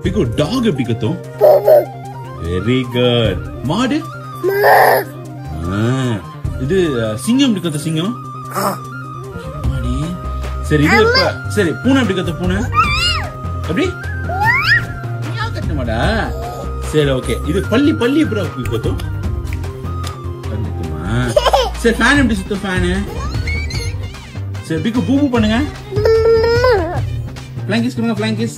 பிகு talk எப்படி கத்தும் very good மாடு ஆ, இது அஹ், சிங்கம் எப்படி கத்தும் சிங்கம் மாடி சரி இது இப்ப- சரி பூனை எப்படி கத்தும் பூனை எப்படி மியாவ் கத்த மாடா சரி ஓகே இது பள்ளி பள்ளி எப்படி எப்படி கத்தும் பள்ளி கத்துமா? சரி ஃபேன் எப்படி சுத்தும் ஃபேனு சரி பிக்கு பூபு பண்ணுங்க பிளாங்கிஸ் கொடுங்க பிளாங்கிஸ்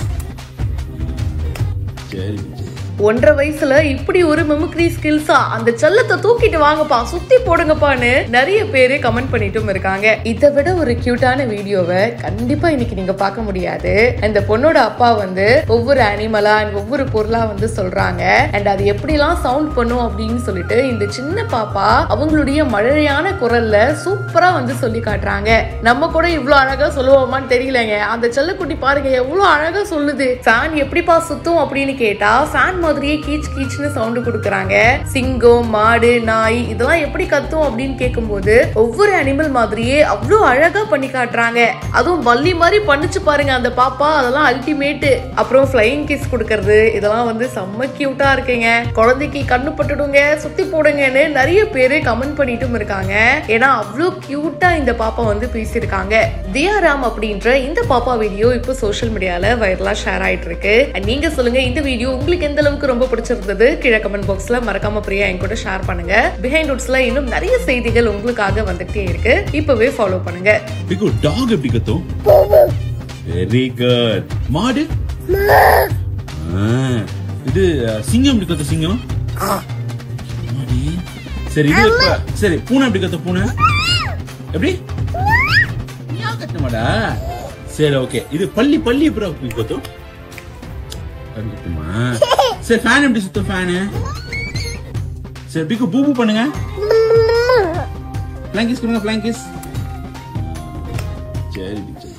சரி ஒன்றரை வயசுல இப்படி ஒரு மெமிக்ரி ஸ்கில்ஸா அந்த செல்லத்தை தூக்கிட்டு வாங்கப்பா சுத்தி போடுங்கப்பான்னு நிறைய பேரு கமெண்ட் பண்ணிட்டும் இருக்காங்க இதை விட ஒரு கியூட்டான வீடியோவை கண்டிப்பா இன்னைக்கு நீங்க பார்க்க முடியாது அந்த பொண்ணோட அப்பா வந்து ஒவ்வொரு அனிமலா and ஒவ்வொரு பொருளா வந்து சொல்றாங்க அண்ட் அது எப்படிலாம் சவுண்ட் பண்ணும் அப்படின்னு சொல்லிட்டு இந்த சின்ன பாப்பா அவங்களுடைய மழையான குரல்ல சூப்பரா வந்து சொல்லி காட்டுறாங்க நம்ம கூட இவ்வளவு அழகா சொல்லுவோமான்னு தெரியலங்க அந்த செல்லக்குட்டி பாருங்க எவ்வளவு அழகா சொல்லுது ஃபேன் எப்படிப்பா சுத்தும் அப்படின்னு கேட்டா ஃபேன் மாதிரியே கீச் கீச்னு சவுண்ட் கொடுக்குறாங்க சிங்கம் மாடு நாய் இதெல்லாம் எப்படி கத்தும் அப்படின்னு கேட்கும்போது ஒவ்வொரு அனிமல் மாதிரியே அவ்வளோ அழகா பண்ணி காட்டுறாங்க அதுவும் வள்ளி மாதிரி பண்ணுச்சு பாருங்க அந்த பாப்பா அதெல்லாம் அல்டிமேட் அப்புறம் ஃப்ளையிங் கிஸ் கொடுக்கறது இதெல்லாம் வந்து செம்ம கியூட்டா இருக்குங்க குழந்தைக்கு கண்ணு பட்டுடுங்க சுத்தி போடுங்கன்னு நிறைய பேரு கமெண்ட் பண்ணிட்டும் இருக்காங்க ஏன்னா அவ்வளோ கியூட்டா இந்த பாப்பா வந்து பேசியிருக்காங்க தியாராம் அப்படின்ற இந்த பாப்பா வீடியோ இப்போ சோஷியல் மீடியால வைரலா ஷேர் ஆயிட்டு இருக்கு And நீங்க சொல்லுங்க இந்த வீடியோ உங்களுக்கு எந்த அளவுக்கு ரொம்ப பிடிச்சிருந்தது கீழே கமெண்ட் பாக்ஸ்ல மறக்காம பிரியா என் கூட ஷேர் பண்ணுங்க பிஹைண்ட் உட்ஸ்ல இன்னும் நிறைய செய்திகள் உங்களுக்காக வந்துட்டே இருக்கு இப்பவே ஃபாலோ பண்ணுங்க பிகு டாக் எப்படி கத்தும் வெரி குட் மாடு ஆ, இது அஹ், சிங்கம் எப்படி கத்தும் சிங்கம் மாடி. சரி இது இப்ப- சரி பூனை எப்படி கத்தும் பூனை எப்படி மியாவ் கத்த மாடா சரி ஓகே இது பள்ளி பள்ளி எப்படி எப்படி கத்தும் பள்ளி கத்துமா சரி ஃபேன் எப்படி சுத்தும் ஃபேனு சரி பிகு பூபு பண்ணுங்க பிளாங்கிஸ் கொடுங்க பிளாங்கிஸ் சரி சரி